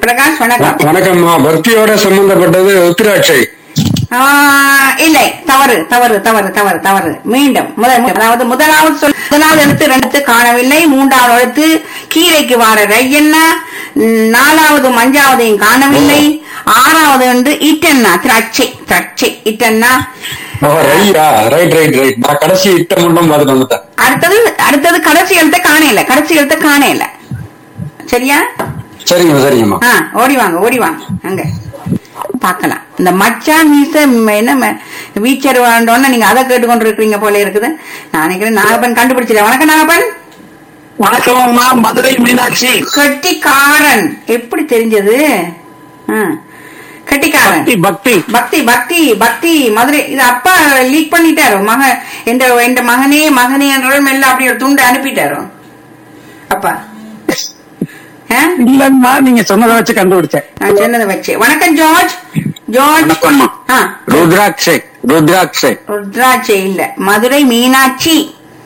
பிரகாஷ் வணக்கம் வணக்கம்மா பக்தியோட சம்பந்தப்பட்டது உத்திராட்சை ஆ, இல்லை தவறு தவறு தவறு தவறு தவறு மீண்டும் முதல் அதாவது முதலாவது சொல் முதலாவது எழுத்து ரெண்டு காணவில்லை மூன்றாவது எழுத்து கீரைக்கு வார ரையண்ணா ம், நாலாவது மஞ்சாவதையும் காணவில்லை ஆறாவது வந்து இட்டண்ணா திராட்சை திராட்சை இட்டண்ணா ஓ ரையா ரைட் ரைட் ரைட் நான் கடைசி இட்ட மட்டும் பார்த்துட்டு வந்துட்டேன் அடுத்தது அடுத்தது கடைசி எழுத்த காணையில கடைசி எழுத்த காணையில சரியா சரிங்கம்மா சரிங்கம்மா ஆ ஓடி வாங்க ஓடி வாங்க அங்க பார்க்கலாம் இந்த மச்சான் மீச ம், என்ன ம- வீச்சர் வேண்டோன்னு நீங்க அதை கேட்டுக்கொண்டு இருக்கிறீங்க போல இருக்குது நான் நினைக்கிறேன் நாகப்பன் கண்டுபிடிச்சிட்டேன் வணக்கம் நாகப்பன் வணக்கம்மா மதுரை மீனாட்சி கட்டிக்காரன் எப்படி தெரிஞ்சது ஆ, கட்டிக்காரன் பக்தி பக்தி பக்தி பக்தி பக்தி மதுரை இது அப்பா லீக் பண்ணிட்டாரு மக எந்த எந்த மகனே மகனே என்ற மெல்ல அப்படி ஒரு துண்டு அனுப்பிட்டாரு அப்பா ஆ? இல்லன்னா நீங்க சொன்னதை வச்சு கண்டுபிடிச்சேன் நான் சொன்னதை வச்சு வணக்கம் ஜார்ஜ் ஜார்ஜ் வணக்கம்மா. ஆ, ருத்ராட்சை ருத்ராட்சை ருத்ராட்சை இல்ல மதுரை மீனாட்சி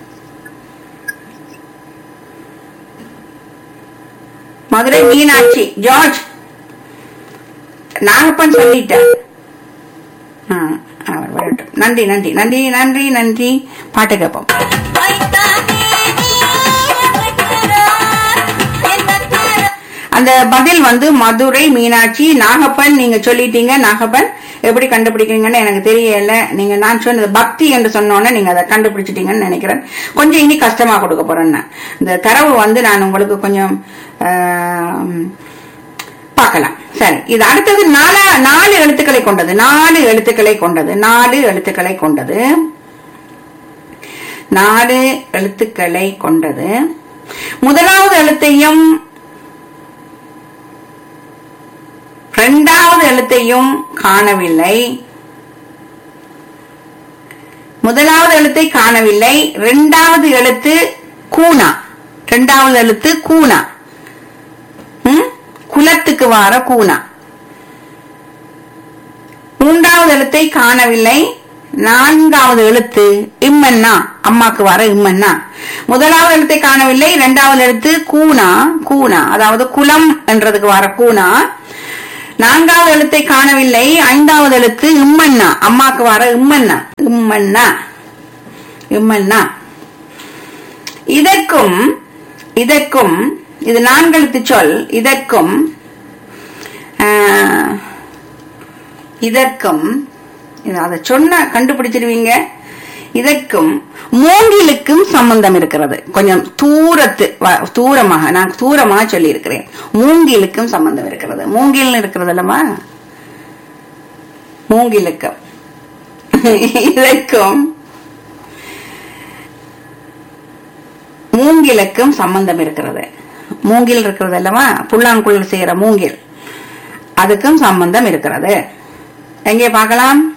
மதுரை மீனாட்சி ஜார்ஜ் நாகப்பன் சொல்லிட்டார் ஆ, அவர் வரட்டும் நன்றி நன்றி நன்றி நன்றி நன்றி பாட்டு கேட்போம் அந்த பதில் வந்து மதுரை மீனாட்சி நாகப்பன் நீங்க சொல்லிட்டீங்க நாகப்பன் எப்படி கண்டுபிடிக்கிறீங்கன்னு எனக்கு தெரியல நீங்க நான் சொன்னது பக்தி என்று சொன்னோன்னே நீங்க அதை கண்டுபிடிச்சிட்டீங்கன்னு நினைக்கிறேன் கொஞ்சம் இனி கஷ்டமா கொடுக்க போறேன் நான். இந்த தரவு வந்து நான் உங்களுக்கு கொஞ்சம் ஆம், பார்க்கலாம் சரி இது அடுத்தது நாலா நாலு எழுத்துக்களை கொண்டது நாலு எழுத்துக்களை கொண்டது நாலு எழுத்துக்களை கொண்டது நாலு எழுத்துக்களை கொண்டது முதலாவது எழுத்தையும் இரண்டாவது எழுத்தையும் காணவில்லை முதலாவது எழுத்தை காணவில்லை இரண்டாவது எழுத்து கூனா இரண்டாவது எழுத்து கூனா ம்? குலத்துக்கு வார கூனா மூன்றாவது எழுத்தை காணவில்லை நான்காவது எழுத்து இம்மன்னா அம்மாக்கு வர இம்மன்னா முதலாவது எழுத்தை காணவில்லை இரண்டாவது எழுத்து கூனா கூனா அதாவது குலம் என்றதுக்கு வர கூனா நான்காவது எழுத்தை காணவில்லை ஐந்தாவது எழுத்து இம்மன்னா அம்மாக்கு வர இம்மன்னா இம்மன்னா இம்மன்னா இதற்கும் இதற்கும் இது நான்கெழுத்து சொல் இதற்கும் ஆஹ், இதற்கும் இது அதை சொன்ன கண்டுபிடிச்சிருவீங்க இதற்கும் மூங்கிலுக்கும் சம்பந்தம் இருக்கிறது கொஞ்சம் தூரத்து வ- தூரமாக நான் தூரமாக சொல்லி இருக்கிறேன் மூங்கிலுக்கும் சம்பந்தம் இருக்கிறது மூங்கில் இருக்கிறது அல்லவா மூங்கிலுக்கும் இதற்கும் மூங்கிலுக்கும் சம்பந்தம் இருக்கிறது மூங்கில் இருக்கிறது அல்லவா புல்லாங்குழல் செய்யற மூங்கில் அதுக்கும் சம்பந்தம் இருக்கிறது எங்கே பார்க்கலாம்